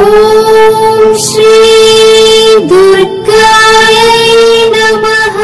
ॐ श्री दुर्गायै नमः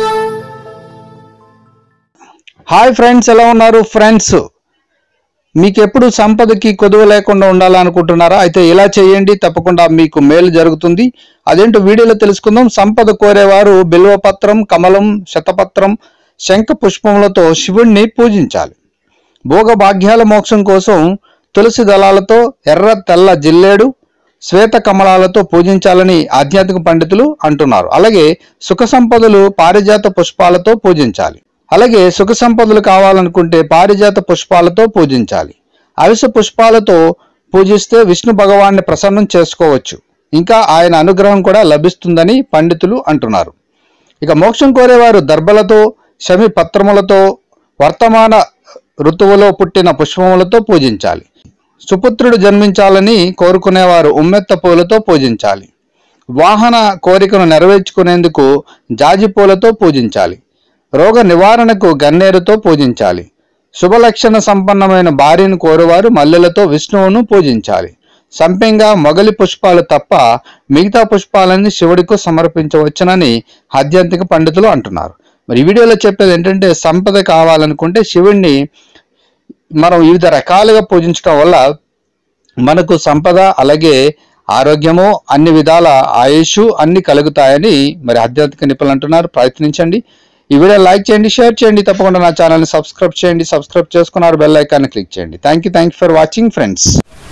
hi friends ఎలా ఉన్నారు ఫ్రెండ్స్ మీకు ఎప్పుడు సంపదకి కొదువ లేకుండా ఉండాలనుకుంటున్నారా అయితే ఇలా చేయండి తప్పకుండా మీకు మేలు జరుగుతుంది అదేంటో వీడియోలో తెలుసుకుందాం సంపద కోరేవారు బిల్వపత్రం కమలం శతపత్రం శంఖ పుష్పములతో శివుణ్ణి పూజించాలి భోగ భాగ్యాల మోక్షం కోసం తులసి దళాలతో ఎర్ర తెల్ల జిల్లేడు శ్వేత కమలాలతో పూజించాలని ఆధ్యాత్మిక పండితులు అంటున్నారు అలాగే సుఖ సంపదలు పారిజాత పుష్పాలతో పూజించాలి అలాగే సుఖ సంపదలు కావాలనుకుంటే పారిజాత పుష్పాలతో పూజించాలి అవిస పుష్పాలతో పూజిస్తే విష్ణు భగవాన్ని ప్రసన్నం చేసుకోవచ్చు ఇంకా ఆయన అనుగ్రహం కూడా లభిస్తుందని పండితులు అంటున్నారు ఇక మోక్షం కోరేవారు దర్భలతో శమి పత్రములతో వర్తమాన ఋతువులో పుట్టిన పుష్పములతో పూజించాలి సుపుత్రుడు జన్మించాలని కోరుకునేవారు ఉమ్మెత్త పూలతో పూజించాలి వాహన కోరికను నెరవేర్చుకునేందుకు జాజి పూలతో పూజించాలి రోగ నివారణకు గన్నేరుతో పూజించాలి శుభలక్షణ సంపన్నమైన భార్యను కోరువారు మల్లెలతో విష్ణువును పూజించాలి సంపెంగా మొగలి పుష్పాలు తప్ప మిగతా పుష్పాలన్నీ శివుడికి సమర్పించవచ్చునని ఆధ్యాత్మిక పండితులు అంటున్నారు మరి ఈ వీడియోలో చెప్పేది ఏంటంటే సంపద కావాలనుకుంటే శివుణ్ణి మనం వివిధ రకాలుగా పూజించడం వల్ల మనకు సంపద అలాగే ఆరోగ్యము అన్ని విధాల ఆయుష్ అన్ని కలుగుతాయని మరి ఆధ్యాత్మిక నిపుణులు అంటున్నారు ప్రయత్నించండి ఈ వీడియో లైక్ చేయండి షేర్ చేయండి తప్పకుండా నా ఛానల్ని సబ్స్క్రైబ్ చేయండి సబ్స్క్రైబ్ చేసుకున్నారు బెల్ ఐకాన్ని క్లిక్ చేయండి thank you thank you for watching friends